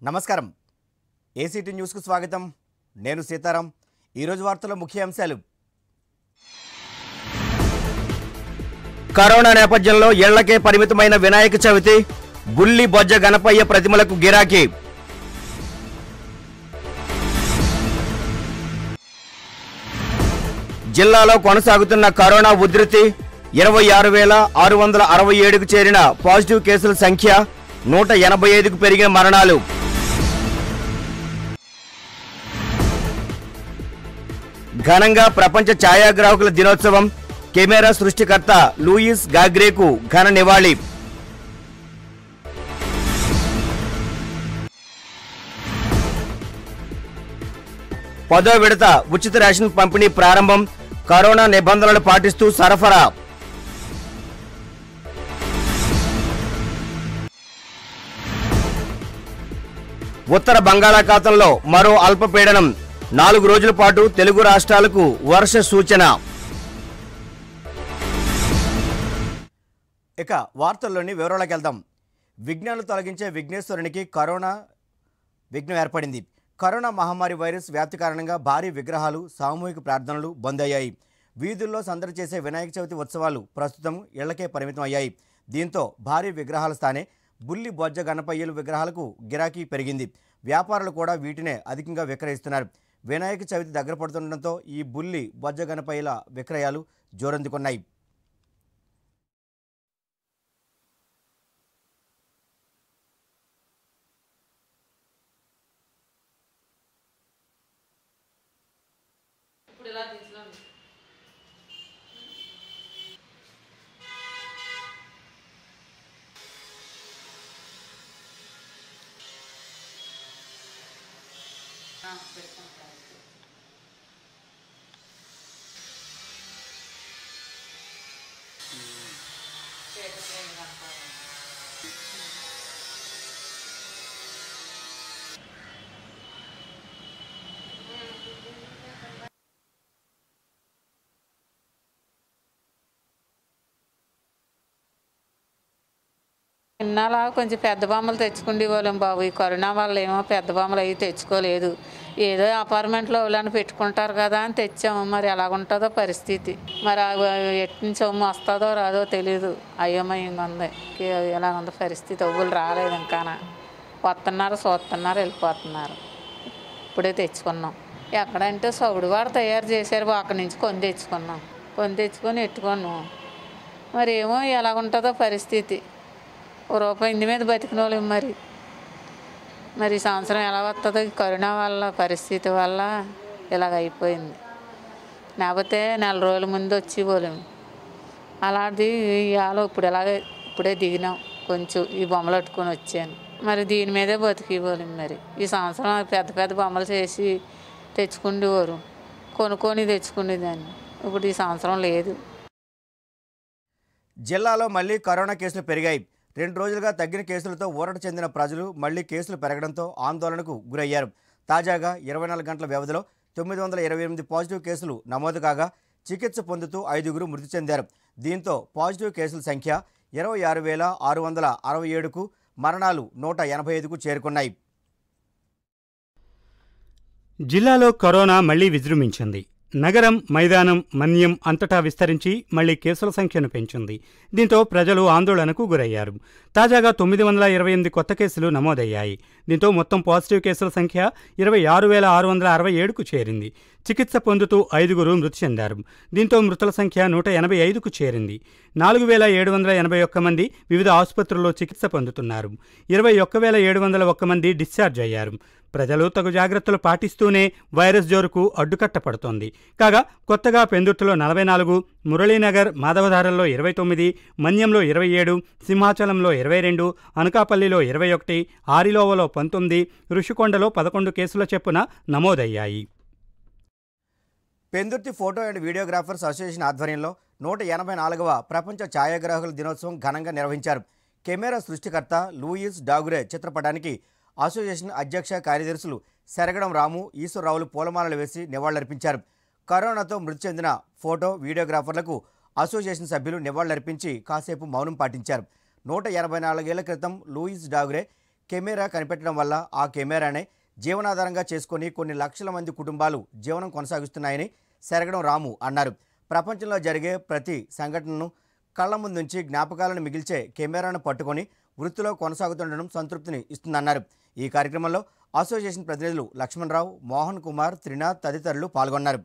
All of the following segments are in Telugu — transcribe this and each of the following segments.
నమస్కారం ఏసీటీ న్యూస్కు స్వాగతం నేను సీతారాం ఈరోజు వార్తల ముఖ్య అంశాలు కరోనా నేపథ్యంలో ఇళ్లకే పరిమితమైన వినాయక చవితి బుల్లి బొజ్జ గణపయ్య ప్రతిమలకు గిరాకీ జిల్లాలో కొనసాగుతున్న కరోనా ఉధృతి ఇరవై ఆరు వేల ఆరు వందల అరవై ఏడుకు చేరిన పాజిటివ్ కేసుల సంఖ్య నూట ఎనభై ఐదుకు పెరిగిన మరణాలు ఘనంగా ప్రపంచ ఛాయాగ్రాహకుల దినోత్సవం కెమెరా సృష్టికర్త లూయిస్ గాగ్రేకు ఘన నివాళి పదో విడత ఉచిత రేషన్ పంపిణీ ప్రారంభం కరోనా నిబంధనలు పాటిస్తూ సరఫరా ఉత్తర బంగాళాఖాతంలో మరో అల్పపీడనం నాలుగు రోజుల పాటు తెలుగు రాష్ట్రాలకు వర్ష సూచన ఇక వార్తల్లోని వివరాలకు వెళ్దాం విఘ్నాలు తొలగించే విఘ్నేశ్వరునికి కరోనా విఘ్నం ఏర్పడింది కరోనా మహమ్మారి వైరస్ వ్యాప్తి కారణంగా భారీ విగ్రహాలు సామూహిక ప్రార్థనలు బంద్ అయ్యాయి వీధుల్లో సందడి చేసే వినాయక చవితి ఉత్సవాలు ప్రస్తుతం ఇళ్లకే పరిమితం అయ్యాయి దీంతో భారీ విగ్రహాల స్థానే బుల్లి బొజ్జ గణపయ్యలు విగ్రహాలకు గిరాకీ పెరిగింది వ్యాపారులు కూడా వీటినే అధికంగా విక్రయిస్తున్నారు వినాయక చవితి దగ్గర పడుతుండటంతో ఈ బుల్లి బొజ్జ గణపయ్యల విక్రయాలు జోరందుకున్నాయి ఇప్పుడు ఇలా తీసినాం పెట్టుకుంటాను ఇన్నాళ్ళ కొంచెం పెద్ద బొమ్మలు తెచ్చుకుండే వాళ్ళం బాబు ఈ కరోనా వల్ల ఏమో పెద్ద బొమ్మలు అవి తెచ్చుకోలేదు ఏదో అపార్ట్మెంట్లో వాళ్ళని పెట్టుకుంటారు కదా అని తెచ్చాము మరి ఎలాగుంటుందో పరిస్థితి మరి అవి ఎటు నుంచి సొమ్ము వస్తుందో రాదో తెలియదు అయోమయంగా ఉంది ఎలా ఉంది పరిస్థితి ఒవ్వులు రాలేదు ఇంకానా వస్తున్నారు చూస్తున్నారు వెళ్ళిపోతున్నారు ఇప్పుడే తెచ్చుకున్నాం ఎక్కడంటే సౌడువాడ తయారు చేశారు బా, అక్కడి నుంచి కొని తెచ్చుకున్నాం కొని తెచ్చుకొని ఎట్టుకున్నాం మరి ఏమో ఎలాగుంటుందో పరిస్థితి ఓ రూపాయి ఇంటి మీద బతికిన వాళ్ళం మరి మరి ఈ సంవత్సరం ఎలా వస్తుందో ఈ కరోనా వల్ల పరిస్థితి వల్ల ఇలాగ అయిపోయింది లేకపోతే నెల రోజుల ముందు వచ్చి పోలేం అలాంటిది ఇవాళ ఇప్పుడు ఎలాగే ఇప్పుడే దిగినాం కొంచెం ఈ బొమ్మలు పట్టుకొని వచ్చాను మరి దీని మీదే బతికిపోలేం మరి ఈ సంవత్సరం పెద్ద పెద్ద బొమ్మలు చేసి తెచ్చుకుండేవారు కొనుక్కొని తెచ్చుకునేదాన్ని ఇప్పుడు ఈ సంవత్సరం లేదు జిల్లాలో మళ్లీ కరోనా కేసులు పెరిగాయి రెండు రోజులుగా తగ్గిన కేసులతో ఊరట చెందిన ప్రజలు మళ్లీ కేసులు పెరగడంతో ఆందోళనకు గురయ్యారు తాజాగా ఇరవై నాలుగు గంటల వ్యవధిలో తొమ్మిది వందల ఇరవై ఎనిమిది పాజిటివ్ కేసులు నమోదు కాగా చికిత్స పొందుతూ ఐదుగురు మృతి చెందారు దీంతో పాజిటివ్ కేసుల సంఖ్య ఇరవై ఆరు వేల ఆరు వందల అరవై ఏడుకు మరణాలు నూట ఎనభై ఐదుకు చేరుకున్నాయి జిల్లాలో కరోనా మళ్లీ విజృంభించింది నగరం మైదానం మన్యం అంతటా విస్తరించి మళ్లీ కేసుల సంఖ్యను పెంచింది దీంతో ప్రజలు ఆందోళనకు గురయ్యారు తాజాగా తొమ్మిది వందల ఇరవై ఎనిమిది కొత్త కేసులు నమోదయ్యాయి దీంతో మొత్తం పాజిటివ్ కేసుల సంఖ్య ఇరవై ఆరు వేల ఆరు వందల అరవై ఏడుకు చేరింది చికిత్స పొందుతూ ఐదుగురు మృతి చెందారు దీంతో మృతుల సంఖ్య నూట ఎనభై ఐదుకు చేరింది నాలుగు వేల ఏడు వందల ఎనభై ఒక్క మంది వివిధ ఆసుపత్రుల్లో చికిత్స పొందుతున్నారు ఇరవై ఒక్క వేల ఏడు వందల ఒక్క మంది డిశ్చార్జ్ అయ్యారు ప్రజలు తగు జాగ్రత్తలు పాటిస్తూనే వైరస్ జోరుకు అడ్డుకట్ట పడుతోంది కాగా కొత్తగా పెందుర్తిలో నలభై నాలుగు మురళీనగర్ మాధవధారంలో ఇరవై తొమ్మిది మన్యంలో ఇరవై ఏడు సింహాచలంలో ఇరవై రెండు అనకాపల్లిలో ఇరవై ఒకటి ఆరిలోవలో పంతొమ్మిది ఋషికొండలో పదకొండు కేసుల చెప్పున నమోదయ్యాయి Pendurthi photo and videographers association ఆధ్వర్యంలో నూట ఎనభై నాలుగవ ప్రపంచ ఛాయాగ్రాహకుల దినోత్సవం ఘనంగా నిర్వహించారు కెమెరా సృష్టికర్త లూయిస్ డాగురే చిత్రపటానికి అసోసియేషన్ అధ్యక్ష కార్యదర్శులు శరగడం రాము ఈశ్వరరావులు పూలమాలలు వేసి నివాళులర్పించారు కరోనాతో మృతి చెందిన ఫోటో వీడియోగ్రాఫర్లకు అసోసియేషన్ సభ్యులు నివాళులర్పించి కాసేపు మౌనం పాటించారు నూట ఎనభై నాలుగేళ్ల క్రితం లూయిస్ డాగురే కెమెరా కనిపెట్టడం వల్ల ఆ కెమెరానే జీవనాధారంగా చేసుకొని కొన్ని లక్షల మంది కుటుంబాలు జీవనం కొనసాగిస్తున్నాయని సెరగడం రాము అన్నారు ప్రపంచంలో జరిగే ప్రతి సంఘటనను కళ్ళ ముందుంచి జ్ఞాపకాలను మిగిల్చే కెమెరాను పట్టుకొని వృత్తిలో కొనసాగుతుండడం సంతృప్తిని ఇస్తుందన్నారు ఈ కార్యక్రమంలో అసోసియేషన్ ప్రతినిధులు లక్ష్మణరావు మోహన్ కుమార్ త్రినాథ్ తదితరులు పాల్గొన్నారు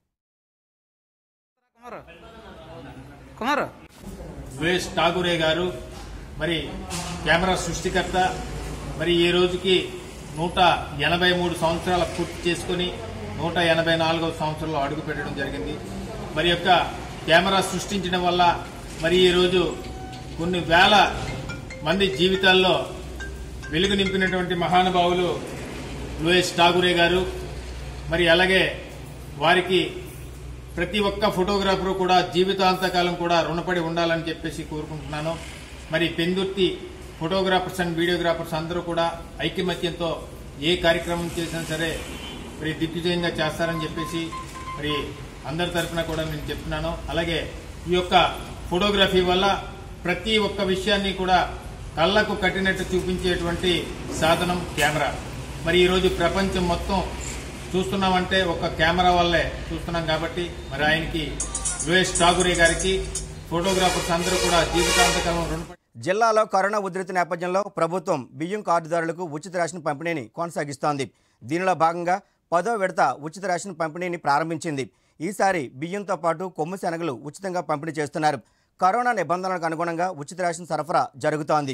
కుమారు కుమారు వేస్ ఠాగూరే గారు మరి కెమెరా సృష్టికర్త మరి ఈ రోజుకి నూట ఎనభై మూడు సంవత్సరాల పూర్తి చేసుకుని నూట ఎనభై నాలుగవ సంవత్సరంలో అడుగు పెట్టడం జరిగింది మరి యొక్క కెమెరా సృష్టించడం వల్ల మరి ఈ రోజు కొన్ని వేల మంది జీవితాల్లో వెలుగు నింపినటువంటి మహానుభావులు లూయిస్ ఠాగూరే గారు మరి అలాగే వారికి ప్రతి ఒక్క ఫోటోగ్రాఫర్ కూడా జీవితాంతకాలం కూడా రుణపడి ఉండాలని చెప్పేసి కోరుకుంటున్నాను మరి పెందుర్తి ఫోటోగ్రాఫర్స్ అండ్ వీడియోగ్రాఫర్స్ అందరూ కూడా ఐకమత్యంతో ఏ కార్యక్రమం చేసినా సరే మరి దిగ్విజయంగా చేస్తారని చెప్పేసి మరి అందరి తరఫున కూడా నేను చెప్తున్నాను అలాగే ఈ యొక్క ఫోటోగ్రఫీ వల్ల ప్రతి ఒక్క విషయాన్ని కూడా కళ్ళకు కట్టినట్టు చూపించేటువంటి సాధనం కెమెరా మరి ఈరోజు ప్రపంచం మొత్తం చూస్తున్నామంటే ఒక కెమెరా వల్లే చూస్తున్నాం కాబట్టి మరి ఆయనకి యుఎస్ ఠాగూరే గారికి ఫోటోగ్రాఫర్స్ అందరూ కూడా జీవితాంతకాలం రుణపడి జిల్లాలో కరోనా ఉధృతి నేపథ్యంలో ప్రభుత్వం బియ్యం కార్డుదారులకు ఉచిత రేషన్ పంపిణీని కొనసాగిస్తోంది దీనిలో భాగంగా పదో విడత ఉచిత రేషన్ పంపిణీని ప్రారంభించింది ఈసారి బియ్యంతో పాటు కొమ్ము శనగలు ఉచితంగా పంపిణీ చేస్తున్నారు కరోనా నిబంధనలకు అనుగుణంగా ఉచిత రేషన్ సరఫరా జరుగుతోంది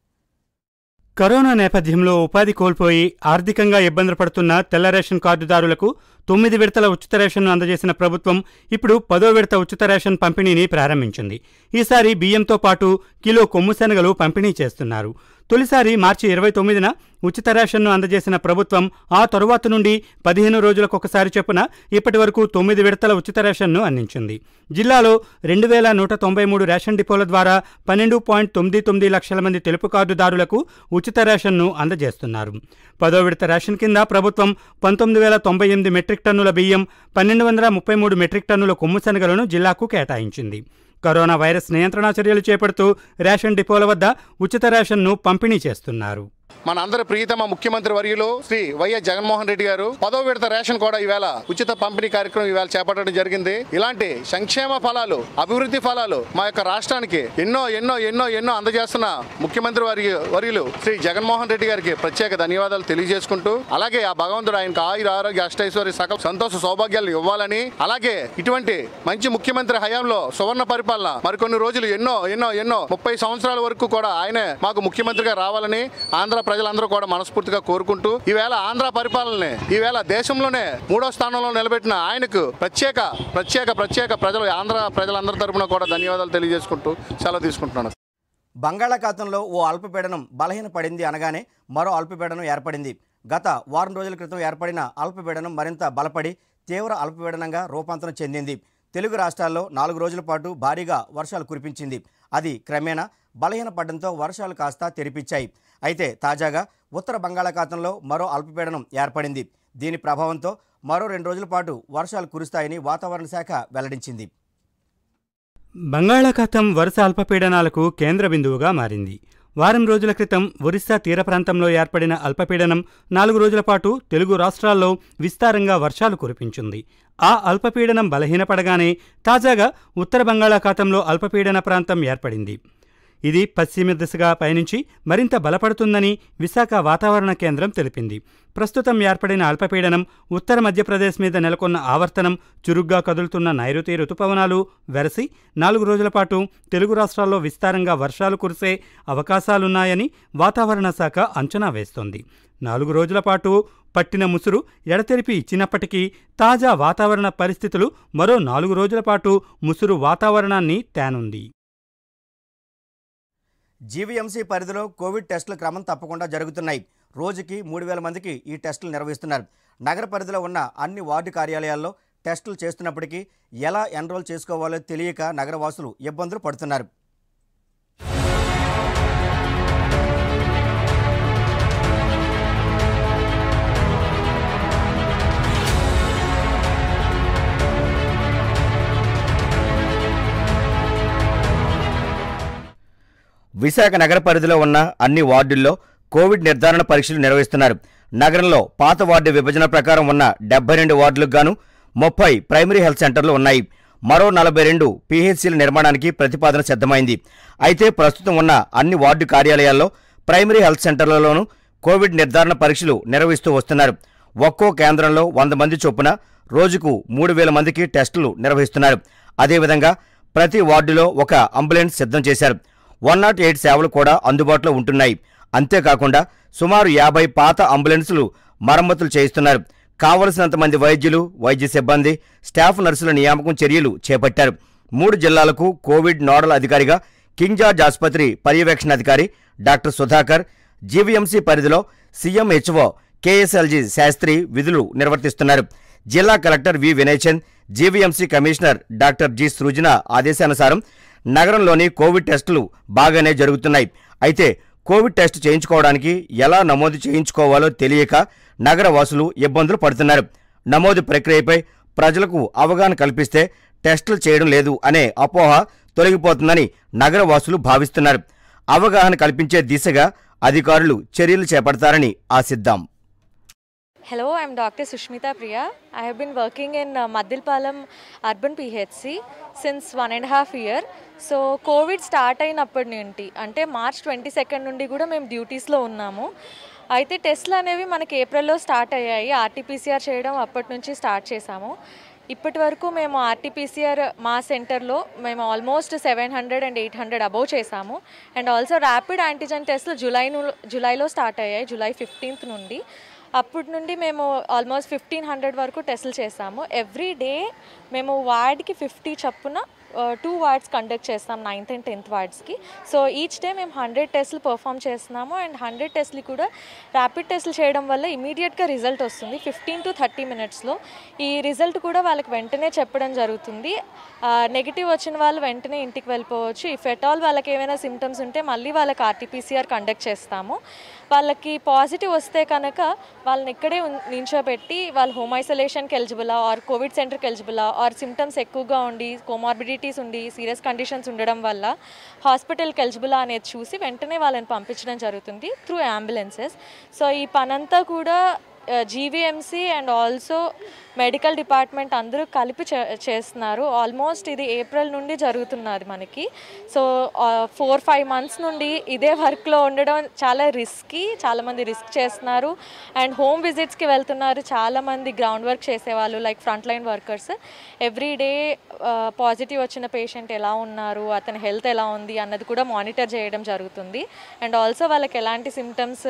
కరోనా నేపథ్యంలో ఉపాధి కోల్పోయి ఆర్థికంగా ఇబ్బందులు పడుతున్న తెల్ల రేషన్ కార్డుదారులకు తొమ్మిది విడతల ఉచిత రేషన్ను అందజేసిన ప్రభుత్వం ఇప్పుడు పదో విడత ఉచిత రేషన్ పంపిణీని ప్రారంభించింది ఈసారి బియ్యంతో పాటు కిలో కొమ్ము శనగలు పంపిణీ చేస్తున్నారు తొలిసారి మార్చి ఇరవై తొమ్మిదిన ఉచిత రేషన్ను అందజేసిన ప్రభుత్వం ఆ తరువాత నుండి పదిహేను రోజులకు ఒకసారి చొప్పున ఇప్పటి వరకు తొమ్మిది విడతల ఉచిత రేషన్ను అందించింది జిల్లాలో రెండు వేల నూట తొంభై మూడు రేషన్ డిపోల ద్వారా పన్నెండు పాయింట్ తొమ్మిది తొమ్మిది లక్షల మంది తెలుపు కార్డుదారులకు ఉచిత రేషన్ను అందజేస్తున్నారు పదో విడత రేషన్ కింద ప్రభుత్వం పంతొమ్మిది వేల తొంభై ఎనిమిది మెట్రిక్ టన్నుల బియ్యం పన్నెండు వందల ముప్పై మూడు మెట్రిక్ టన్నుల కొమ్ము శనగలను జిల్లాకు కేటాయించింది కరోనా వైరస్ నియంత్రణ చర్యలు చేపడుతూ రేషన్ డిపోల వద్ద ఉచిత రేషన్ను పంపిణీ చేస్తున్నారు మన అందరి ప్రియతమ ముఖ్యమంత్రి వర్యులు శ్రీ వైఎస్ జగన్మోహన్ రెడ్డి గారు పదో విడత రేషన్ కూడా ఈవేళ ఉచిత పంపిణీ కార్యక్రమం ఈవేళ చేపట్టడం జరిగింది ఇలాంటి సంక్షేమ ఫలాలు అభివృద్ధి ఫలాలు మా యొక్క రాష్ట్రానికి ఎన్నో ఎన్నో ఎన్నో ఎన్నో అందజేస్తున్న ముఖ్యమంత్రి వారి వర్యులు శ్రీ జగన్మోహన్ రెడ్డి గారికి ప్రత్యేక ధన్యవాదాలు తెలియజేసుకుంటూ అలాగే ఆ భగవంతుడు ఆయనకు ఆయుర ఆరోగ్య అష్టైశ్వర్య సకల సంతోష సౌభాగ్యాలు ఇవ్వాలని అలాగే ఇటువంటి మంచి ముఖ్యమంత్రి హయాంలో సువర్ణ పరిపాలన మరికొన్ని రోజులు ఎన్నో ఎన్నో ఎన్నో ముప్పై సంవత్సరాల వరకు కూడా ఆయనే మాకు ముఖ్యమంత్రిగా రావాలని ఆంధ్ర ప్రజలందరూ కూడా మనస్ఫూర్తిగా కోరుకుంటూ ఈవేళ ఆంధ్ర పరిపాలనని ఈవేళ దేశంలోనే మూడో స్థానంలో నిలబెట్టిన ఆయనకు ప్రత్యేక ప్రత్యేక ప్రత్యేక ప్రజలు ఆంధ్ర ప్రజలందరి తరపున కూడా ధన్యవాదాలు తెలియజేసుకుంటూ సెలవు తీసుకుంటున్నాను బంగాళాఖాతంలో ఓ అల్పపీడనం బలహీనపడింది అనగానే మరో అల్పపీడనం ఏర్పడింది గత వారం రోజుల క్రితం ఏర్పడిన అల్పపీడనం మరింత బలపడి తీవ్ర అల్పపీడనంగా రూపాంతరం చెందింది తెలుగు రాష్ట్రాల్లో నాలుగు రోజుల పాటు భారీగా వర్షాలు కురిపించింది అది క్రమేణా బలహీనపడడంతో వర్షాలు కాస్త తెరిపించాయి అయితే తాజాగా ఉత్తర బంగాళాఖాతంలో మరో అల్పపీడనం ఏర్పడింది దీని ప్రభావంతో మరో రెండు రోజుల పాటు వర్షాలు కురుస్తాయని వాతావరణ శాఖ వెల్లడించింది బంగాళాఖాతం వరుస అల్పపీడనాలకు కేంద్ర బిందువుగా మారింది వారం రోజుల క్రితం ఒరిస్సా తీర ప్రాంతంలో ఏర్పడిన అల్పపీడనం నాలుగు రోజుల పాటు తెలుగు రాష్ట్రాల్లో విస్తారంగా వర్షాలు కురిపించింది ఆ అల్పపీడనం బలహీనపడగానే తాజాగా ఉత్తర బంగాళాఖాతంలో అల్పపీడన ప్రాంతం ఏర్పడింది ఇది పశ్చిమ దిశగా పయనించి మరింత బలపడుతుందని విశాఖ వాతావరణ కేంద్రం తెలిపింది ప్రస్తుతం ఏర్పడిన అల్పపీడనం ఉత్తర మధ్యప్రదేశ్ మీద నెలకొన్న ఆవర్తనం చురుగ్గా కదులుతున్న నైరుతి రుతుపవనాలు వెరసి నాలుగు రోజుల పాటు తెలుగు రాష్ట్రాల్లో విస్తారంగా వర్షాలు కురిసే అవకాశాలున్నాయని వాతావరణ శాఖ అంచనా వేస్తోంది నాలుగు రోజుల పాటు పట్టిన ముసురు ఎడతెరిపి ఇచ్చినప్పటికీ తాజా వాతావరణ పరిస్థితులు మరో నాలుగు రోజుల పాటు ముసురు వాతావరణాన్ని తేనుంది జీవీఎంసీ పరిధిలో కోవిడ్ టెస్టులు క్రమం తప్పకుండా జరుగుతున్నాయి రోజుకి మూడు వేల మందికి ఈ టెస్టులు నిర్వహిస్తున్నారు నగర పరిధిలో ఉన్న అన్ని వార్డు కార్యాలయాల్లో టెస్టులు చేస్తున్నప్పటికీ ఎలా ఎన్రోల్ చేసుకోవాలో తెలియక నగరవాసులు ఇబ్బందులు పడుతున్నారు విశాఖ నగర పరిధిలో ఉన్న అన్ని వార్డుల్లో కోవిడ్ నిర్ధారణ పరీక్షలు నిర్వహిస్తున్నారు నగరంలో పాత వార్డు విభజన ప్రకారం ఉన్న డెబ్బై రెండు వార్డులకు గాను ముప్పై ప్రైమరీ హెల్త్ సెంటర్లు ఉన్నాయి మరో నలభై రెండు పీహెచ్సీల నిర్మాణానికి ప్రతిపాదన సిద్ధమైంది అయితే ప్రస్తుతం ఉన్న అన్ని వార్డు కార్యాలయాల్లో ప్రైమరీ హెల్త్ సెంటర్లలోనూ కోవిడ్ నిర్ధారణ పరీక్షలు నిర్వహిస్తూ వస్తున్నారు ఒక్కో కేంద్రంలో వంద మంది చొప్పున రోజుకు మూడు వేల మందికి టెస్టులు నిర్వహిస్తున్నారు అదేవిధంగా ప్రతి వార్డులో ఒక అంబులెన్స్ సిద్ధం చేశారు వన్ నాట్ ఎయిట్ సేవలు కూడా అందుబాటులో ఉంటున్నాయి అంతేకాకుండా సుమారు యాభై పాత అంబులెన్సులు మరమ్మతులు చేయిస్తున్నారు కావలసినంత మంది వైద్యులు వైద్య సిబ్బంది స్టాఫ్ నర్సుల నియామకం చర్యలు చేపట్టారు మూడు జిల్లాలకు కోవిడ్ నోడల్ అధికారిగా కింగ్ జార్జ్ ఆసుపత్రి పర్యవేక్షణాధికారి డాక్టర్ సుధాకర్ జీవీఎంసీ పరిధిలో సీఎంహెచ్ఓ కేఎస్ఎల్జీ శాస్త్రి విధులు నిర్వర్తిస్తున్నారు జిల్లా collector V Vinayachand GVMC commissioner doctor G Srujana ఆదేశానుసారం నగరంలోని కోవిడ్ టెస్టులు బాగానే జరుగుతున్నాయి అయితే కోవిడ్ టెస్ట్ చేయించుకోవడానికి ఎలా నమోదు చేయించుకోవాలో తెలియక నగర వాసులు ఇబ్బందులు పడుతున్నారు నమోదు ప్రక్రియపై ప్రజలకు అవగాహన కల్పిస్తే టెస్టులు చేయడం లేదు అనే అపోహ తొలగిపోతుందని నగర వాసులు భావిస్తున్నారు అవగాహన కల్పించే దిశగా అధికారులు చర్యలు చేపడతారని ఆశిద్దాం Hello, I'm Dr. Sushmita Priya. I have been working in uh, Madilpalam Urban PHC since one and a half year. So Covid start అయినప్పటి నుండి అంటే మార్చ్ ట్వంటీ సెకండ్ నుండి కూడా మేము డ్యూటీస్లో ఉన్నాము అయితే టెస్ట్లు అనేవి మనకి ఏప్రిల్లో స్టార్ట్ అయ్యాయి ఆర్టీపీసీఆర్ చేయడం అప్పటి నుంచి స్టార్ట్ చేశాము ఇప్పటి వరకు మేము ఆర్టీపీసీఆర్ మా సెంటర్లో మేము almost seven hundred and eight hundred above చేశాము అండ్ ఆల్సో ర్యాపిడ్ యాంటీజెన్ టెస్ట్లు జూలై ను- జూలైలో స్టార్ట్ అయ్యాయి జూలై ఫిఫ్టీన్త్ నుండి అప్పటి నుండి మేము ఆల్మోస్ట్ ఫిఫ్టీన్ హండ్రెడ్ వరకు టెస్టులు చేసాము ఎవ్రీ డే మేము వార్డ్కి ఫిఫ్టీ చప్పున టూ వార్డ్స్ కండక్ట్ చేస్తాం నైన్త్ అండ్ టెన్త్ వార్డ్స్కి సో ఈచ్ డే మేము హండ్రెడ్ టెస్ట్లు పర్ఫామ్ చేస్తున్నాము అండ్ హండ్రెడ్ టెస్ట్లు కూడా ర్యాపిడ్ టెస్ట్లు చేయడం వల్ల ఇమీడియట్గా రిజల్ట్ వస్తుంది ఫిఫ్టీన్ టు థర్టీ మినిట్స్లో ఈ రిజల్ట్ కూడా వాళ్ళకి వెంటనే చెప్పడం జరుగుతుంది నెగిటివ్ వచ్చిన వాళ్ళు వెంటనే ఇంటికి వెళ్ళిపోవచ్చు ఇఫ్ ఎట్ ఆల్ వాళ్ళకి ఏమైనా సిమ్టమ్స్ ఉంటే మళ్ళీ వాళ్ళకి ఆర్టీపీసీఆర్ కండక్ట్ చేస్తాము వాళ్ళకి పాజిటివ్ వస్తే కనుక వాళ్ళని ఇక్కడే ఉన్- నించోబెట్టి వాళ్ళు హోమ్ ఐసోలేషన్కి ఎలిజిబులా ఆర్ కోవిడ్ సెంటర్కి ఎలిజిబులా ఆర్ సిమ్టమ్స్ ఎక్కువగా ఉండి కోమార్బిడిటీస్ ఉండి సీరియస్ కండిషన్స్ ఉండడం వల్ల హాస్పిటల్కి ఎలిజిబులా అనేది చూసి వెంటనే వాళ్ళని పంపించడం జరుగుతుంది త్రూ అంబులెన్సెస్ సో ఈ పనంతా కూడా GVMC and also medical department అందరూ కలిపి చే చేస్తున్నారు ఆల్మోస్ట్ ఇది ఏప్రిల్ నుండి జరుగుతున్నది మనకి సో ఫోర్ ఫైవ్ మంత్స్ నుండి ఇదే వర్క్లో ఉండడం చాలా రిస్కీ చాలామంది రిస్క్ చేస్తున్నారు అండ్ హోమ్ విజిట్స్కి వెళ్తున్నారు చాలామంది గ్రౌండ్ వర్క్ చేసేవాళ్ళు like front line workers every day positive వచ్చిన పేషెంట్ ఎలా ఉన్నారు అతని హెల్త్ ఎలా ఉంది అన్నది కూడా మానిటర్ చేయడం జరుగుతుంది అండ్ ఆల్సో వాళ్ళకి ఎలాంటి సిమ్టమ్స్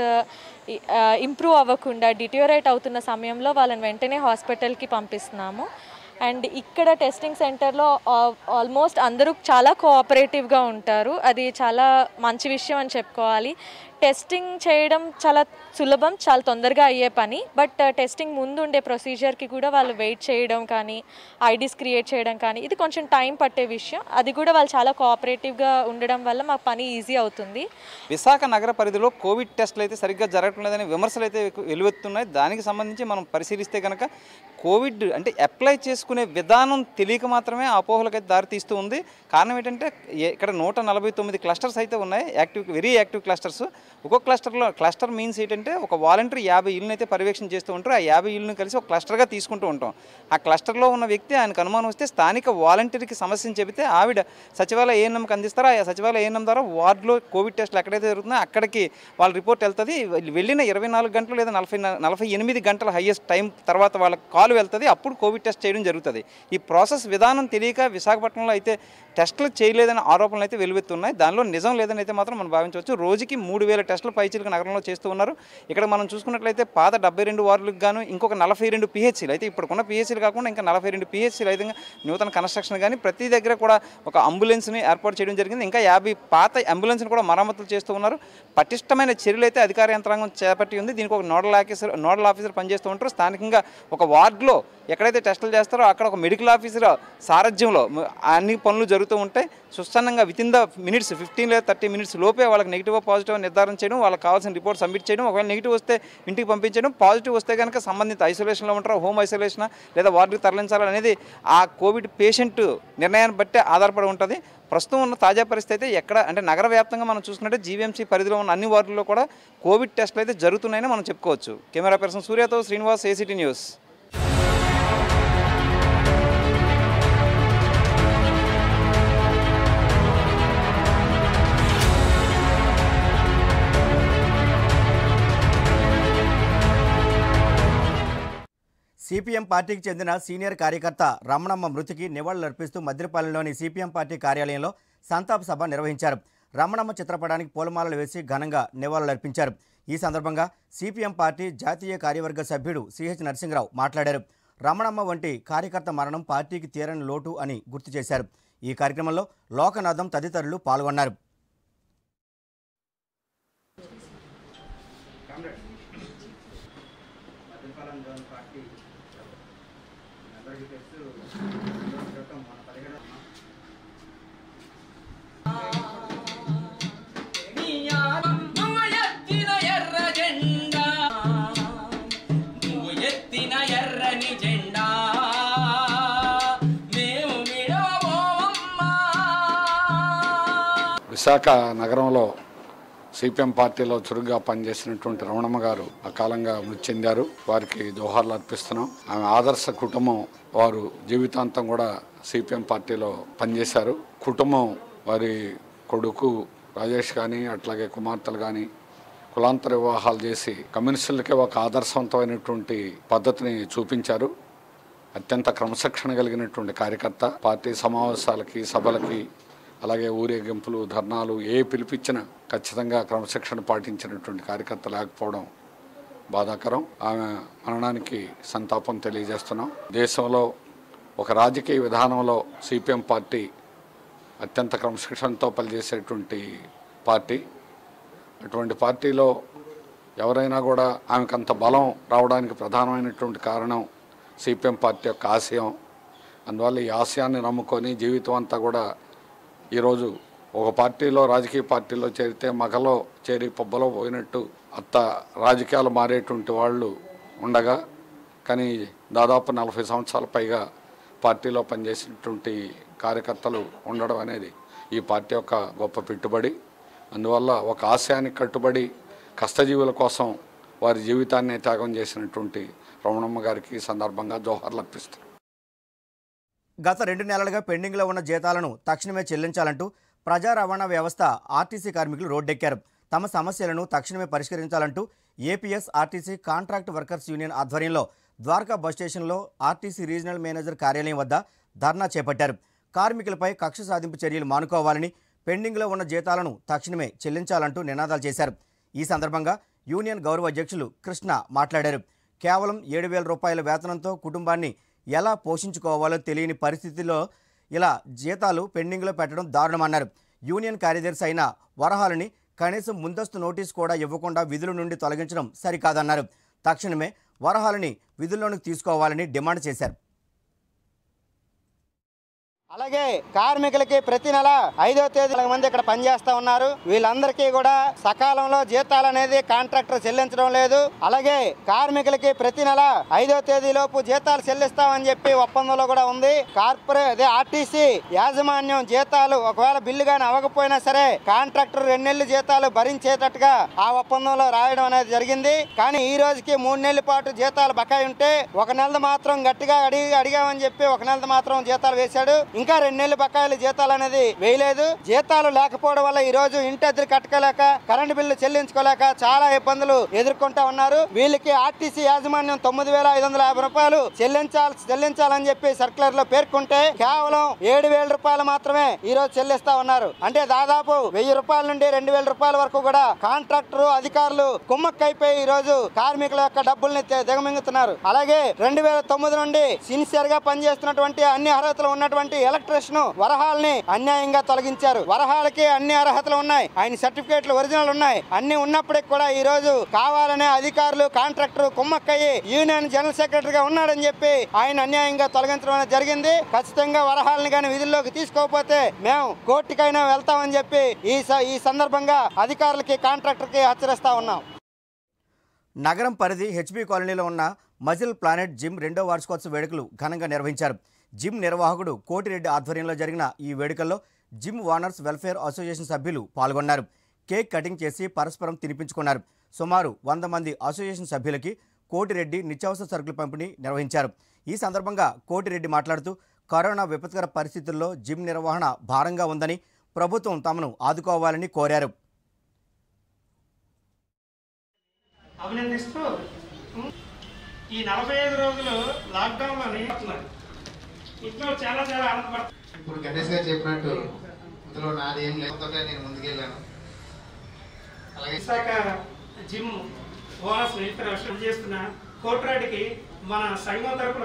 ఇంప్రూవ్ అవ్వకుండా డిటియోరేట్ అవుతున్న సమయంలో వాళ్ళని వెంటనే హాస్పిటల్కి పంపిస్తున్నాము అండ్ ఇక్కడ టెస్టింగ్ సెంటర్లో ఆల్మోస్ట్ అందరూ చాలా కోఆపరేటివ్గా ఉంటారు అది చాలా మంచి విషయం అని చెప్పుకోవాలి టెస్టింగ్ చేయడం చాలా సులభం చాలా తొందరగా అయ్యే పని బట్ టెస్టింగ్ ముందు ఉండే ప్రొసీజర్కి కూడా వాళ్ళు వెయిట్ చేయడం కానీ ఐడీస్ క్రియేట్ చేయడం కానీ ఇది కొంచెం టైం పట్టే విషయం అది కూడా వాళ్ళు చాలా కోఆపరేటివ్గా ఉండడం వల్ల మాకు పని ఈజీ అవుతుంది విశాఖ నగర పరిధిలో కోవిడ్ టెస్టులు అయితే సరిగ్గా జరగటం లేదని విమర్శలు అయితే ఎక్కు- వెలువెత్తున్నాయి దానికి సంబంధించి మనం పరిశీలిస్తే కనుక కోవిడ్ అంటే అప్లై చేసుకునే విధానం తెలియక మాత్రమే ఆ అపోహలకైతే దారితీస్తూ ఉంది కారణం ఏంటంటే ఏ- ఇక్కడ నూట నలభై తొమ్మిది క్లస్టర్స్ అయితే ఉన్నాయి యాక్టివ్ వెరీ యాక్టివ్ క్లస్టర్స్ ఒక్కొక్క క్లస్టర్లో క్లస్టర్ మీన్స్ ఏంటంటే ఒక వాలంటీర్ యాభై ఇళ్ళని అయితే పర్యవేక్షణ చేస్తూ ఉంటారు ఆ యాభై ఇళ్ళని కలిసి ఒక క్లస్టర్గా తీసుకుంటూ ఉంటాం ఆ క్లస్టర్లో ఉన్న వ్యక్తి ఆయనకు అనుమానం వస్తే స్థానిక వాలంటీర్కి సమస్యను చెబితే ఆవిడ సచివాలయ ఏఎన్ఎంకి అందిస్తారో ఆ సచివాలయ ఏఎన్ఎం ద్వారా వార్డులో కోవిడ్ టెస్టులు ఎక్కడైతే జరుగుతుందో అక్కడికి వాళ్ళ రిపోర్ట్ వెళ్తుంది వెళ్ళిన ఇరవై నాలుగు గంటలు లేదా నలభై నా- నలభై ఎనిమిది గంటల హైయెస్ట్ టైం తర్వాత వాళ్ళకి కాల్ వెళ్తుంది అప్పుడు కోవిడ్ టెస్ట్ చేయడం జరుగుతుంది ఈ ప్రాసెస్ విధానం తెలియక విశాఖపట్నంలో అయితే టెస్టులు చేయలేదనే ఆరోపణలు అయితే వెలువెత్తున్నాయి దానిలో నిజం లేదని అయితే మాత్రం మనం భావించవచ్చు రోజుకి మూడు వేల టెస్టులు పైచిలుక నగరంలో చేస్తూ ఉన్నారు ఇక్కడ మనం చూసుకున్నట్లయితే పాత డెబ్బై రెండు వార్డులకు గాను ఇంకొక నలభై రెండు పిహెచ్సీలు అయితే ఇప్పుడున్న పిహెచ్సీలు కాకుండా ఇంకా నలభై రెండు పిహెచ్సీలు అయితే నూతన కన్స్ట్రక్షన్ కానీ ప్రతి దగ్గర కూడా ఒక అంబులెన్స్ని ఏర్పాటు చేయడం జరిగింది ఇంకా యాభై పాత అంబులెన్స్ని కూడా మరమ్మతులు చేస్తూ ఉన్నారు పటిష్టమైన చర్యలు అయితే అధికార యంత్రాంగం చేపట్టి ఉంది దీనికి ఒక నోడల్ ఆఫీసర్ నోడల్ ఆఫీసర్ పనిచేస్తూ ఉంటారు స్థానికంగా ఒక వార్డులో ఎక్కడైతే టెస్టులు చేస్తారో అక్కడ ఒక మెడికల్ ఆఫీసర్ సారథ్యంలో మ- అన్ని పనులు జరుగుతాయి జరుగుతూ ఉంటే సుస్థానంగా within the minutes fifteen లేదా థర్టీ మినిట్స్ లోపే వాళ్ళకి నెగిటివ్ పాజిటివ్ నిర్ధారణ చేయడం వాళ్ళకి కావాల్సిన రిపోర్ట్ సబ్మిట్ చేయడం ఒకవేళ నెగిటివ్ వస్తే ఇంటికి పంపించడం పాజిటివ్ వస్తే కనుక సంబంధిత ఐసోలేషన్లో ఉంటారో హోమ్ ఐసోలేషన్ లేదా వార్డుకి తరలించాలనేది ఆ కోవిడ్ పేషెంట్ నిర్ణయాన్ని బట్టే ఆధారపడి ఉంటుంది ప్రస్తుతం ఉన్న తాజా పరిస్థితి అయితే ఎక్కడ అంటే నగర వ్యాప్తంగా మనం చూసుకుంటే జీవీఎంసీ పరిధిలో ఉన్న అన్ని వార్డుల్లో కూడా కోవిడ్ టెస్టులు అయితే జరుగుతున్నాయని మనం చెప్పుకోవచ్చు కెమెరా పర్సన్ సూర్యతో శ్రీనివాస్ ఏసీటీ న్యూస్ సిపిఎం పార్టీకి చెందిన సీనియర్ కార్యకర్త రమణమ్మ మృతికి నివాళులర్పిస్తూ మద్దిరపాలెంలోని సిపిఎం పార్టీ కార్యాలయంలో సంతాప సభ నిర్వహించారు రమణమ్మ చిత్రపటానికి పూలమాలలు వేసి ఘనంగా నివాళులర్పించారు ఈ సందర్భంగా సిపిఎం పార్టీ జాతీయ కార్యవర్గ సభ్యుడు సిహెచ్ నరసింహరావు మాట్లాడారు రమణమ్మ వంటి కార్యకర్త మరణం పార్టీకి తీరని లోటు అని గుర్తు చేశారు ఈ కార్యక్రమంలో లోకనాథం తదితరులు పాల్గొన్నారు నువ్వు ఎత్తిన ఎర్ర జెండా నువ్వు ఎత్తిన ఎర్రని జెండా మేము విడవబోమమ్మా విశాఖ నగరంలో సిపిఎం పార్టీలో చురుగ్గా పనిచేసినటువంటి రమణమ్మ గారు అకాలంగా మృతి చెందారు వారికి జోహార్లు అర్పిస్తున్నాం ఆమె ఆదర్శ కుటుంబం వారు జీవితాంతం కూడా సిపిఎం పార్టీలో పనిచేశారు కుటుంబం వారి కొడుకు రాజేష్ కానీ అట్లాగే కుమార్తెలు కానీ కులాంతర వివాహాలు చేసి కమ్యూనిస్టులకే ఒక ఆదర్శవంతమైనటువంటి పద్ధతిని చూపించారు అత్యంత క్రమశిక్షణ కలిగినటువంటి కార్యకర్త పార్టీ సమావేశాలకి సభలకి అలాగే ఊరేగింపులు ధర్నాలు ఏ పిలిపించినా ఖచ్చితంగా క్రమశిక్షణ పాటించినటువంటి కార్యకర్త లేకపోవడం బాధాకరం ఆమె మరణానికి సంతాపం తెలియజేస్తున్నాం దేశంలో ఒక రాజకీయ విధానంలో సిపిఎం పార్టీ అత్యంత క్రమశిక్షణతో పనిచేసేటువంటి పార్టీ అటువంటి పార్టీలో ఎవరైనా కూడా ఆమెకు అంత బలం రావడానికి ప్రధానమైనటువంటి కారణం సిపిఎం పార్టీ యొక్క ఆశయం అందువల్ల ఈ ఆశయాన్ని నమ్ముకొని జీవితం అంతా కూడా ఈరోజు ఒక పార్టీలో రాజకీయ పార్టీలో చేరితే మగలో చేరి పొబ్బలో పోయినట్టు అత్త రాజకీయాలు మారేటువంటి వాళ్ళు ఉండగా కానీ దాదాపు నలభై సంవత్సరాల పైగా పార్టీలో పనిచేసినటువంటి కార్యకర్తలు ఉండడం అనేది ఈ పార్టీ యొక్క గొప్ప పెట్టుబడి అందువల్ల ఒక ఆశయానికి కట్టుబడి కష్టజీవుల కోసం వారి జీవితాన్ని త్యాగం చేసినటువంటి రమణమ్మ గారికి ఈ సందర్భంగా జోహార్లు అర్పిస్తారు గత రెండు నెలలుగా పెండింగ్లో ఉన్న జీతాలను తక్షణమే చెల్లించాలంటూ ప్రజా రవాణా వ్యవస్థ ఆర్టీసీ కార్మికులు రోడ్డెక్కారు తమ సమస్యలను తక్షణమే పరిష్కరించాలంటూ APS RTC contract workers union ఆధ్వర్యంలో ద్వారకా బస్ స్టేషన్లో ఆర్టీసీ రీజనల్ మేనేజర్ కార్యాలయం వద్ద ధర్నా చేపట్టారు కార్మికులపై కక్ష సాధింపు చర్యలు మానుకోవాలని పెండింగ్లో ఉన్న జీతాలను తక్షణమే చెల్లించాలంటూ నినాదాలు చేశారు ఈ సందర్భంగా యూనియన్ గౌరవ అధ్యక్షులు కృష్ణ మాట్లాడారు కేవలం ఏడు వేల రూపాయల వేతనంతో కుటుంబాన్ని ఎలా పోషించుకోవాలో తెలియని పరిస్థితిలో ఇలా జీతాలు పెండింగ్లో పెట్టడం దారుణమన్నారు యూనియన్ కార్యదర్శి అయిన వరహాలని కనీసం ముందస్తు నోటీస్ కూడా ఇవ్వకుండా విధుల నుండి తొలగించడం సరికాదన్నారు తక్షణమే వరహాలని విధుల్లోనికి తీసుకోవాలని డిమాండ్ చేశారు అలాగే కార్మికులకి ప్రతి నెల ఐదో తేదీ మంది ఇక్కడ పనిచేస్తా ఉన్నారు వీళ్ళందరికీ కూడా సకాలంలో జీతాలు అనేది కాంట్రాక్టర్ చెల్లించడం లేదు అలాగే కార్మికులకి ప్రతి నెల ఐదో తేదీ లోపు జీతాలు చెల్లిస్తామని చెప్పి ఒప్పందంలో కూడా ఉంది కార్పొరే అదే ఆర్టీసీ యాజమాన్యం జీతాలు ఒకవేళ బిల్లు కానీ అవ్వకపోయినా సరే కాంట్రాక్టర్ రెండు నెలలు జీతాలు భరించేటట్టుగా ఆ ఒప్పందంలో రాయడం అనేది జరిగింది కానీ ఈ రోజుకి మూడు నెలల పాటు జీతాలు బకాయి ఉంటే ఒక నెలది మాత్రం గట్టిగా అడిగి అడిగామని చెప్పి ఒక నెలది మాత్రం జీతాలు వేశాడు ఇంకా రెండు నెలల బకాయిలు జీతాలు అనేది వేయలేదు జీతాలు లేకపోవడం వల్ల ఈ రోజు ఇంటి అద్దెలు కట్టుకోలేక కరెంటు బిల్లు చెల్లించుకోలేక చాలా ఇబ్బందులు ఎదుర్కొంటా ఉన్నారు వీళ్ళకి ఆర్టీసీ యాజమాన్యం తొమ్మిది వేల ఐదు వందల యాభై రూపాయలు చెల్లించాలి చెల్లించాలని చెప్పి సర్క్యులర్ లో పేర్కొంటే కేవలం ఏడు వేల రూపాయలు మాత్రమే ఈ రోజు చెల్లిస్తా ఉన్నారు అంటే దాదాపు వెయ్యి రూపాయల నుండి రెండు వేల రూపాయల వరకు కూడా కాంట్రాక్టర్ అధికారులు కుమ్మక్కైపోయి ఈ రోజు కార్మికుల యొక్క డబ్బుల్ని తె- దిగమింగుతున్నారు అలాగే రెండు వేల తొమ్మిది నుండి సిన్సియర్ గా పనిచేస్తున్నటువంటి అన్ని అర్హతలు ఉన్నటువంటి ఎలక్ట్రిషన్ వరహాల్ని అన్యాయంగా తొలగించారు వరహాలకి అన్ని అర్హతలు ఉన్నాయి ఆయన సర్టిఫికేట్లు ఒరిజినల్ ఉన్నాయి అన్ని ఉన్నప్పటికీ కూడా ఈ రోజు కావాలనే అధికారులు కాంట్రాక్టర్ కుమ్మక్కయ్యి యూనియన్ జనరల్ సెక్రటరీగా ఉన్నాడని చెప్పి ఆయన అన్యాయంగా తొలగించడం అనేది జరిగింది ఖచ్చితంగా వరహాలని కానీ విధుల్లోకి తీసుకోకపోతే మేము కోర్టుకైనా వెళ్తామని చెప్పి ఈ స- ఈ సందర్భంగా అధికారులకి కాంట్రాక్టర్కి హెచ్చరిస్తా ఉన్నాం నగరం పరిధి హెచ్బీ కాలనీలో ఉన్న మజిల్ ప్లానెట్ జిమ్ రెండో వార్షికోత్సవ వేడుకలు ఘనంగా నిర్వహించారు జిమ్ నిర్వాహకుడు కోటిరెడ్డి ఆధ్వర్యంలో జరిగిన ఈ వేడుకల్లో జిమ్ ఓనర్స్ వెల్ఫేర్ అసోసియేషన్ సభ్యులు పాల్గొన్నారు కేక్ కటింగ్ చేసి పరస్పరం తినిపించుకున్నారు సుమారు వంద మంది అసోసియేషన్ సభ్యులకి కోటిరెడ్డి నిత్యావసర సరుకుల పంపిణీ నిర్వహించారు ఈ సందర్భంగా కోటిరెడ్డి మాట్లాడుతూ కరోనా విపత్కర పరిస్థితుల్లో జిమ్ నిర్వహణ భారంగా ఉందని ప్రభుత్వం తమను ఆదుకోవాలని కోరారు అభినందిస్తూ ఉం, ఈ నలభై ఐదు రోజులు లాక్డౌన్లోని ఇంట్లో చాలా చాలా ఆనందపడుతుంది ఇప్పుడు గణేష్ గారు చెప్పినట్టు ఇందులో నాది ఏం లేకపోతే నేను ముందుకెళ్ళాను అలాగే Visakha gym owners welfare association చేస్తున్న కోట్రాడికి మన సంఘం తరపున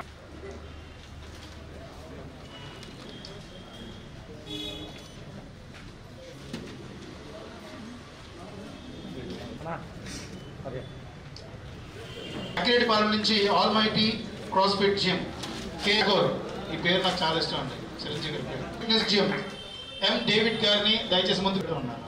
అకిరెడ్డిపాలెం నుంచి almighty CrossFit gym కేగోర్ ఈ పేరు నాకు చాలా ఇష్టం అండి చిరంజీవి గారి పేరు ఫిట్నెస్ జిమ్ ఎం డేవిడ్ గారిని దయచేసి ముందు ఉన్నాను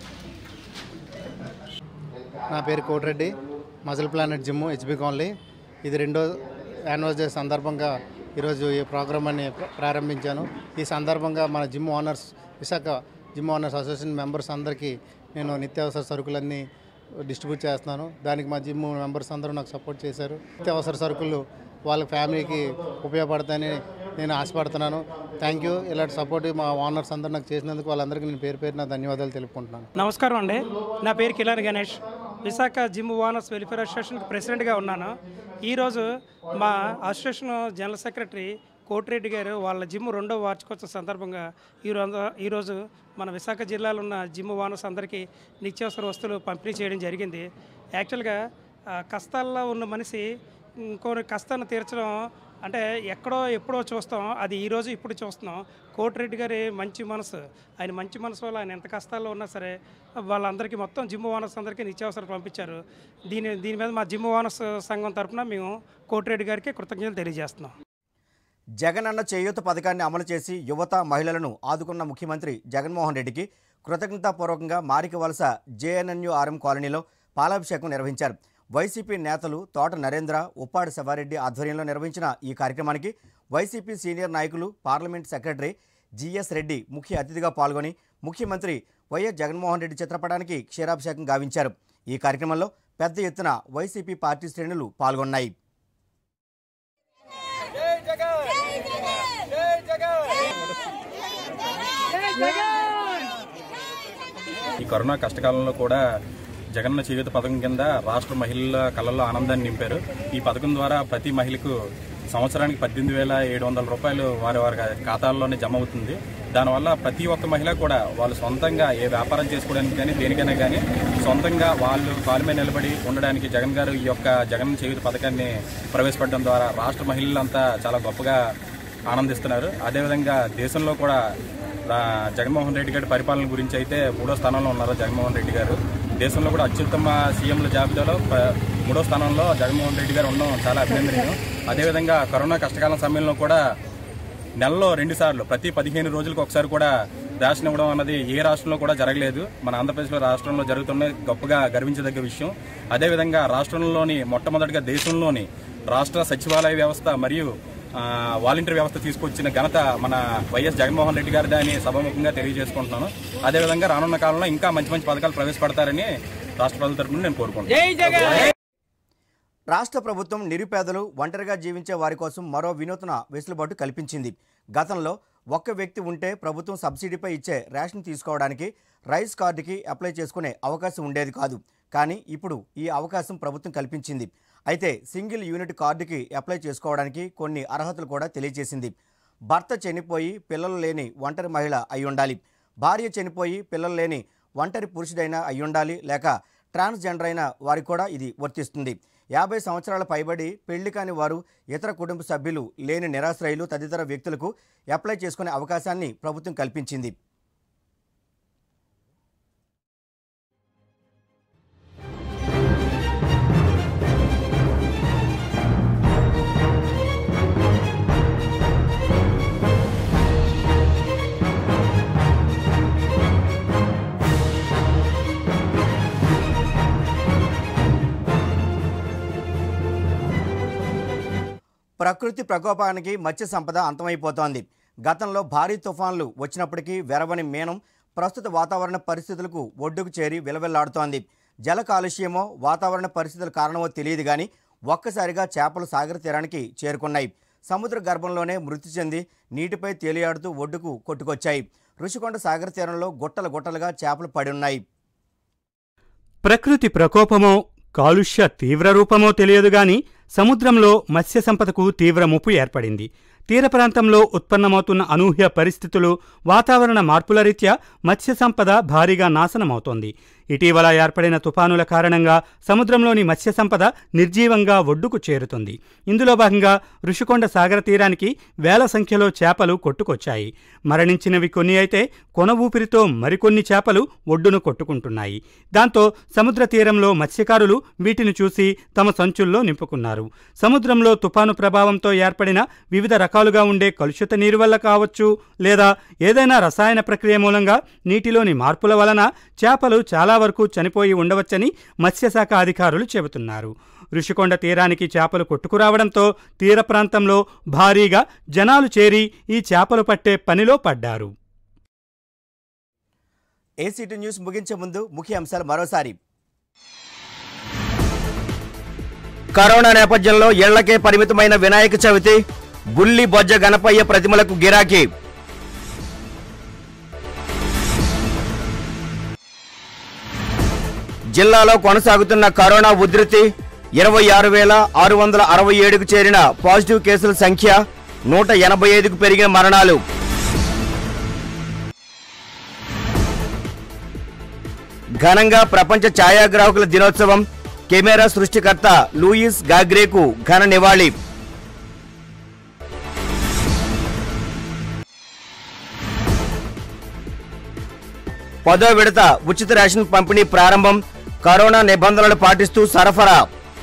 నా పేరు Kotireddy muscle planet gym HB colony ఇది రెండో యానివర్సరీ సందర్భంగా ఈరోజు ఈ ప్రోగ్రామాన్ని ప్ర- ప్రారంభించాను ఈ సందర్భంగా మన gym owners Visakha gym owners association members అందరికీ నేను నిత్యావసర సరుకులన్నీ డిస్ట్రిబ్యూట్ చేస్తున్నాను దానికి మా జిమ్ మెంబర్స్ అందరూ నాకు సపోర్ట్ చేశారు నిత్యావసర సరుకులు వాళ్ళ ఫ్యామిలీకి ఉపయోగపడతాయని నేను ఆశపడుతున్నాను థ్యాంక్ యూ ఇలాంటి సపోర్ట్ మా ఓనర్స్ అందరూ నాకు చేసినందుకు వాళ్ళందరికీ నేను పేరు పేరున ధన్యవాదాలు తెలుపుకుంటున్నాను నమస్కారం అండి నా పేరు Kilani Ganesh Visakha gym owners welfare అసోసియేషన్కి ప్రెసిడెంట్గా ఉన్నాను ఈరోజు మా అసోసియేషన్ జనరల్ సెక్రటరీ కోటిరెడ్డి గారు వాళ్ళ జిమ్ రెండో వార్షికోత్సవ సందర్భంగా ఈరోజు ఈరోజు మన విశాఖ జిల్లాలో ఉన్న జిమ్ ఓనర్స్ అందరికీ నిత్యావసర వస్తువులు పంపిణీ చేయడం జరిగింది యాక్చువల్గా ఆ, కష్టాల్లో ఉన్న మనిషి ఇంకో కష్టాన్ని తీర్చడం అంటే ఎక్కడో ఎప్పుడో చూస్తాం అది ఈ రోజు ఇప్పుడు చూస్తున్నాం కోటిరెడ్డి గారి మంచి మనసు ఆయన మంచి మనసు వల్ల ఆయన ఎంత కష్టాల్లో ఉన్నా సరే వాళ్ళందరికీ మొత్తం జిమ్ ఓనర్స్ అందరికీ నిత్యావసరం పంపించారు దీని దీని మీద మా జిమ్ ఓనర్స్ సంఘం తరపున మేము కోటిరెడ్డి గారికి కృతజ్ఞతలు తెలియజేస్తున్నాం జగనన్న చేయూత పథకాన్ని అమలు చేసి యువత మహిళలను ఆదుకున్న ముఖ్యమంత్రి జగన్మోహన్ రెడ్డికి కృతజ్ఞతాపూర్వకంగా మారిక వలస జేఎన్ఎన్యుఆర్ఎం కాలనీలో పాలాభిషేకం నిర్వహించారు వైసీపీ నేతలు తోట నరేంద్ర ఉప్పాడి శివారెడ్డి ఆధ్వర్యంలో నిర్వహించిన ఈ కార్యక్రమానికి వైసీపీ సీనియర్ నాయకులు పార్లమెంట్ సెక్రటరీ జిఎస్ రెడ్డి ముఖ్య అతిథిగా పాల్గొని ముఖ్యమంత్రి వైఎస్ జగన్మోహన్ రెడ్డి చిత్రపటానికి క్షీరాభిషేకం గావించారు ఈ కార్యక్రమంలో పెద్ద ఎత్తున వైసీపీ పార్టీ శ్రేణులు పాల్గొన్నాయి ఈ కరోనా కష్టకాలంలో కూడా జగన్న చేయూత పథకం కింద రాష్ట్ర మహిళల కళ్ళల్లో ఆనందాన్ని నింపారు ఈ పథకం ద్వారా ప్రతి మహిళకు సంవత్సరానికి పద్దెనిమిది వేల ఏడు వందల రూపాయలు వారి వారి ఖాతాల్లోనే జమ అవుతుంది దానివల్ల ప్రతి ఒక్క మహిళ కూడా వాళ్ళు సొంతంగా ఏ వ్యాపారం చేసుకోవడానికి కానీ దేనికైనా కానీ సొంతంగా వాళ్ళు కాలు మీద నిలబడి ఉండడానికి జగన్ గారు ఈ యొక్క జగన్ చేయూత పథకాన్ని ప్రవేశపెట్టడం ద్వారా రాష్ట్ర మహిళలంతా చాలా గొప్పగా ఆనందిస్తున్నారు అదేవిధంగా దేశంలో కూడా రా- జగన్మోహన్ రెడ్డి గారి పరిపాలన గురించి అయితే మూడో స్థానంలో ఉన్నారు జగన్మోహన్ రెడ్డి గారు దేశంలో కూడా అత్యుత్తమ సీఎంల జాబితాలో ప- మూడో స్థానంలో జగన్మోహన్ రెడ్డి గారు ఉండడం చాలా అభినందనీయం అదేవిధంగా కరోనా కష్టకాలం సమయంలో కూడా నెలలో రెండు సార్లు ప్రతి పదిహేను రోజులకు ఒకసారి కూడా రేషన్ ఇవ్వడం అన్నది ఏ రాష్ట్రంలో కూడా జరగలేదు మన ఆంధ్రప్రదేశ్లో రాష్ట్రంలో జరుగుతున్న గొప్పగా గర్వించదగ్గ విషయం అదేవిధంగా రాష్ట్రంలోని మొట్టమొదటిగా దేశంలోని రాష్ట్ర సచివాలయ వ్యవస్థ మరియు ఆ, వాలంటీర్ వ్యవస్థ తీసుకొచ్చిన ఘనత మన వైఎస్ జగన్మోహన్ రెడ్డి గారిది అని సభాముఖంగా తెలియజేసుకుంటున్నాను అదేవిధంగా రానున్న కాలంలో ఇంకా మంచి మంచి పథకాలు ప్రవేశపెడతారని రాష్ట్ర ప్రజల తరపున నేను కోరుకుంటున్నాను రాష్ట్ర ప్రభుత్వం నిరుపేదలు ఒంటరిగా జీవించే వారి కోసం మరో వినూత్న వెసులుబాటు కల్పించింది గతంలో ఒక్క వ్యక్తి ఉంటే ప్రభుత్వం సబ్సిడీపై ఇచ్చే రేషన్ తీసుకోవడానికి రైస్ కార్డుకి అప్లై చేసుకునే అవకాశం ఉండేది కాదు కానీ ఇప్పుడు ఈ అవకాశం ప్రభుత్వం కల్పించింది అయితే సింగిల్ యూనిట్ కార్డుకి అప్లై చేసుకోవడానికి కొన్ని అర్హతలు కూడా తెలియజేసింది భర్త చనిపోయి పిల్లలు లేని ఒంటరి మహిళ అయి ఉండాలి భార్య చనిపోయి పిల్లలు లేని ఒంటరి పురుషుడైనా అయి ఉండాలి లేక ట్రాన్స్జెండర్ అయిన వారికి కూడా ఇది వర్తిస్తుంది యాభై సంవత్సరాల పైబడి పెళ్లి కాని వారు ఇతర కుటుంబ సభ్యులు లేని నిరాశ్రయులు తదితర వ్యక్తులకు అప్లై చేసుకునే అవకాశాన్ని ప్రభుత్వం కల్పించింది ప్రకృతి ప్రకోపానికి మత్స్య సంపద అంతమైపోతోంది గతంలో భారీ తుఫాన్లు వచ్చినప్పటికీ వెరవని మేనం ప్రస్తుత వాతావరణ పరిస్థితులకు ఒడ్డుకు చేరి విలవిల్లాడుతోంది జల కాలుష్యమో వాతావరణ పరిస్థితుల కారణమో తెలియదు కానీ ఒక్కసారిగా చేపలు సాగర తీరానికి చేరుకున్నాయి సముద్ర గర్భంలోనే మృతి చెంది నీటిపై తేలియాడుతూ ఒడ్డుకు కొట్టుకొచ్చాయి ఋషికొండ సాగర తీరంలో గుట్టలు గుట్టలుగా చేపలు పడి ఉన్నాయి ప్రకృతి ప్రకోపమో కాలుష్య తీవ్ర రూపమో తెలియదు గాని సముద్రంలో మత్స్య సంపదకు తీవ్ర ముప్పు ఏర్పడింది తీర ప్రాంతంలో ఉత్పన్నమవుతున్న అనూహ్య పరిస్థితులు వాతావరణ మార్పుల రీత్యా మత్స్య సంపద భారీగా నాశనమవుతోంది ఇటీవల ఏర్పడిన తుపానుల కారణంగా సముద్రంలోని మత్స్య సంపద నిర్జీవంగా ఒడ్డుకు చేరుతుంది ఇందులో భాగంగా ఋషికొండ సాగర తీరానికి వేల సంఖ్యలో చేపలు కొట్టుకొచ్చాయి మరణించినవి కొన్ని అయితే కొన ఊపిరితో మరికొన్ని చేపలు ఒడ్డును కొట్టుకుంటున్నాయి దాంతో సముద్ర తీరంలో మత్స్యకారులు వీటిని చూసి తమ సంచుల్లో నింపుకున్నారు సముద్రంలో తుపాను ప్రభావంతో ఏర్పడిన వివిధ రకాలుగా ఉండే కలుషిత నీరు వల్ల కావచ్చు లేదా ఏదైనా రసాయన ప్రక్రియ మూలంగా నీటిలోని మార్పుల వలన చేపలు చాలా వరకు చనిపోయి ఉండవచ్చని మత్స్యశాఖ అధికారులు చెబుతున్నారు ఋషికొండ తీరానికి చేపలు కొట్టుకురావడంతో తీర ప్రాంతంలో భారీగా జనాలు చేరి ఈ చేపలు పట్టే పనిలో పడ్డారు ఏసీటీ న్యూస్ ముగించే ముందు ముఖ్య అంశాలు మరోసారి కరోనా నేపథ్యంలో ఇళ్లకే పరిమితమైన వినాయక చవితి బుల్లి బొజ్జ గణపయ్య ప్రతిమలకు గిరాకీ జిల్లాలో కొనసాగుతున్న కరోనా ఉధృతి ఇరవై ఆరు వేల ఆరు వందల అరవై ఏడుకు చేరిన పాజిటివ్ కేసుల సంఖ్య నూట ఎనభై ఐదుకు పెరిగిన మరణాలు ఘనంగా ప్రపంచ ఛాయాగ్రాహకుల దినోత్సవం కెమెరా సృష్టికర్త లూయిస్ గాగ్రేకు ఘన నివాళి పదో విడత ఉచిత రేషన్ పంపిణీ ప్రారంభం కరోనా నిబంధనలు పాటిస్తూ సరఫరా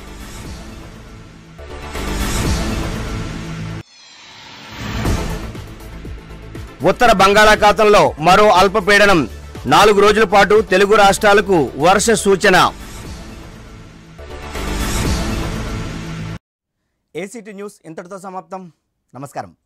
ఉత్తర బంగాళాఖాతంలో మరో అల్పపీడనం నాలుగు రోజుల పాటు తెలుగు రాష్ట్రాలకు వర్ష సూచన ఏసీటీ న్యూస్ ఇంతటితో సమాప్తం నమస్కారం